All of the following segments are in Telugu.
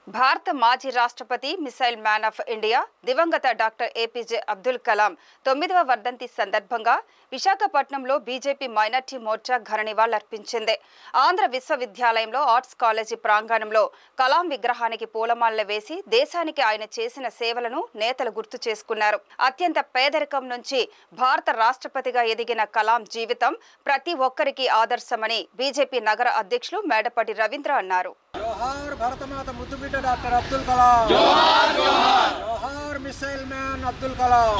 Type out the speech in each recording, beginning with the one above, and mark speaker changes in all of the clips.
Speaker 1: భారత మాజీ రాష్ట్రపతి మిసైల్ మ్యాన్ ఆఫ్ ఇండియా దివంగత డాక్టర్ ఏపీజే అబ్దుల్ కలాం తొమ్మిదవ వర్ధంతి సందర్భంగా విశాఖపట్నంలో బీజేపీ మైనార్టీ మోర్చా ఘన నివాళులర్పించింది ఆంధ్ర విశ్వవిద్యాలయంలో ఆర్ట్స్ కాలేజీ ప్రాంగణంలో కలాం విగ్రహానికి పూలమాలలు వేసి దేశానికి ఆయన చేసిన సేవలను నేతలు గుర్తు చేసుకున్నారు అత్యంత పేదరికం నుంచి భారత రాష్ట్రపతిగా ఎదిగిన కలాం జీవితం ప్రతి ఒక్కరికి ఆదర్శమని బీజేపీ నగర అధ్యక్షులు మేడపాటి రవీంద్ర అన్నారు
Speaker 2: జోహార్ భరతమాత ముద్దుబిడ్డ డాక్టర్ అబ్దుల్ కలాం జోహార్ జోహార్ missile man Abdul Kalam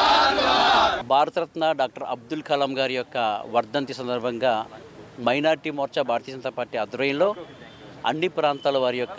Speaker 3: Bharat Ratna doctor Abdul Kalam గారి యొక్క వర్ధంతి సందర్భంగా మైనార్టీ మోర్చా భారతీయ జనతా పార్టీ ఆధ్వర్యంలో అన్ని ప్రాంతాల వారి యొక్క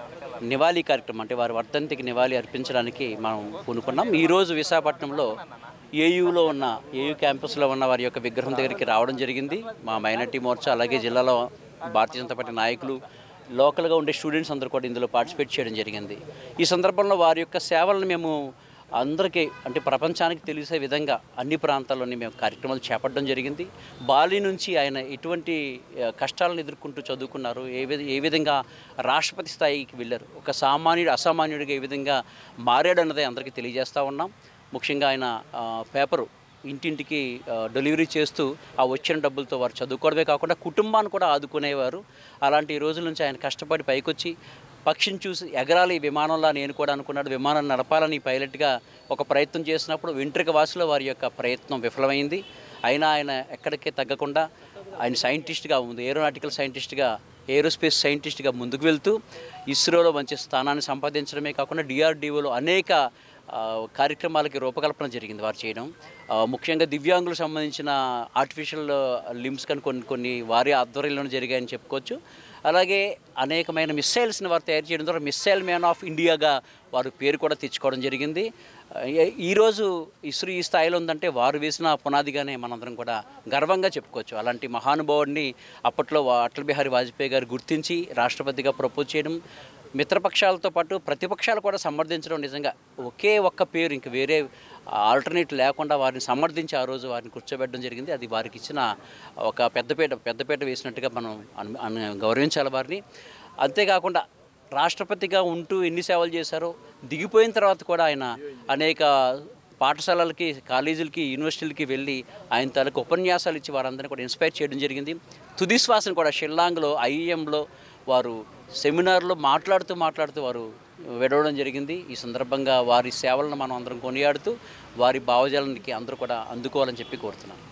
Speaker 3: నివాళీ కార్యక్రమం అంటే వారి వర్ధంతికి నివాళి అర్పించడానికి మనం పూనుకున్నాం ఈరోజు విశాఖపట్నంలో ఏయూలో ఉన్న ఏయూ క్యాంపస్లో ఉన్న వారి యొక్క విగ్రహం దగ్గరికి రావడం జరిగింది మా మైనార్టీ మోర్చా అలాగే జిల్లాలో భారతీయ జనతా పార్టీ నాయకులు లోకల్గా ఉండే స్టూడెంట్స్ అందరూ కూడా ఇందులో పార్టిసిపేట్ చేయడం జరిగింది ఈ సందర్భంలో వారి యొక్క సేవలను మేము అందరికీ అంటే ప్రపంచానికి తెలిసే విధంగా అన్ని ప్రాంతాల్లోని మేము కార్యక్రమాలు చేపట్టడం జరిగింది బాలి నుంచి ఆయన ఎటువంటి ఆ, కష్టాలను ఎదుర్కొంటూ చదువుకున్నారు ఏ విధ ఏ విధంగా రాష్ట్రపతి స్థాయికి వెళ్ళారు ఒక సామాన్యుడు అసామాన్యుడిగా ఏ విధంగా మారాడు అన్నది అందరికీ తెలియజేస్తూ ఉన్నాం ముఖ్యంగా ఆయన ఆ, పేపరు ఇంటింటికి ఆ, డెలివరీ చేస్తూ ఆ వచ్చిన డబ్బులతో వారు చదువుకోవడమే కాకుండా కుటుంబాన్ని కూడా ఆదుకునేవారు అలాంటి ఈ రోజుల నుంచి ఆయన కష్టపడి పైకొచ్చి పక్షిని చూసి ఎగరాలి విమానంలా నేను కూడా అనుకున్నాడు విమానం నడపాలని పైలట్గా ఒక ప్రయత్నం చేసినప్పుడు వెంట్రుక వాసులో వారి యొక్క ప్రయత్నం విఫలమైంది అయినా ఆయన ఎక్కడికే తగ్గకుండా ఆయన సైంటిస్ట్గా ఉంది ఏరోనాటికల్ సైంటిస్ట్గా ఏరోస్పేస్ సైంటిస్ట్గా ముందుకు వెళ్తూ ఇస్రోలో మంచి స్థానాన్ని సంపాదించడమే కాకుండా డిఆర్డిఓలో అనేక ఆ, కార్యక్రమాలకి రూపకల్పన జరిగింది వారు చేయడం ఆ, ముఖ్యంగా దివ్యాంగులకు సంబంధించిన ఆర్టిఫిషియల్ లిమ్స్ కానీ కొన్ని కొన్ని వారి ఆధ్వర్యంలోనే జరిగాయని చెప్పుకోవచ్చు అలాగే అనేకమైన మిస్సైల్స్ని వారు తయారు చేయడం ద్వారా మిస్సైల్ మ్యాన్ ఆఫ్ ఇండియాగా వారు పేరు కూడా తెచ్చుకోవడం జరిగింది ఆ, ఈ- ఈరోజు ఇస్రో ఈ స్థాయిలో ఉందంటే వారు వేసిన పునాదిగానే మనందరం కూడా గర్వంగా చెప్పుకోవచ్చు అలాంటి మహానుభావుడిని అప్పట్లో వా- అటల్ బిహారీ వాజ్పేయి గారు గుర్తించి రాష్ట్రపతిగా ప్రపోజ్ చేయడం మిత్రపక్షాలతో పాటు ప్రతిపక్షాలు కూడా సమర్థించడం నిజంగా ఒకే ఒక్క పేరు ఇంక వేరే ఆల్టర్నేట్ లేకుండా వారిని సమర్థించి ఆ రోజు వారిని కూర్చోబెట్టడం జరిగింది అది వారికి ఇచ్చిన ఒక పెద్దపీట పెద్దపీట వేసినట్టుగా మనం అను- అను- గౌరవించాలి వారిని అంతేకాకుండా రాష్ట్రపతిగా ఉంటూ ఎన్ని సేవలు చేశారో దిగిపోయిన తర్వాత కూడా ఆయన అనేక పాఠశాలలకి కాలేజీలకి యూనివర్సిటీలకి వెళ్ళి ఆయన తాలూకు ఉపన్యాసాలు ఇచ్చి వారందరినీ కూడా ఇన్స్పైర్ చేయడం జరిగింది తుది శ్వాసను కూడా షిల్లాంగ్లో ఐఈఎంలో వారు సెమినార్లో మాట్లాడుతూ మాట్లాడుతూ వారు విడవడం జరిగింది ఈ సందర్భంగా వారి సేవలను మనం అందరం కొనియాడుతూ వారి భావజాలానికి అందరూ కూడా అందుకోవాలని చెప్పి కోరుతున్నాను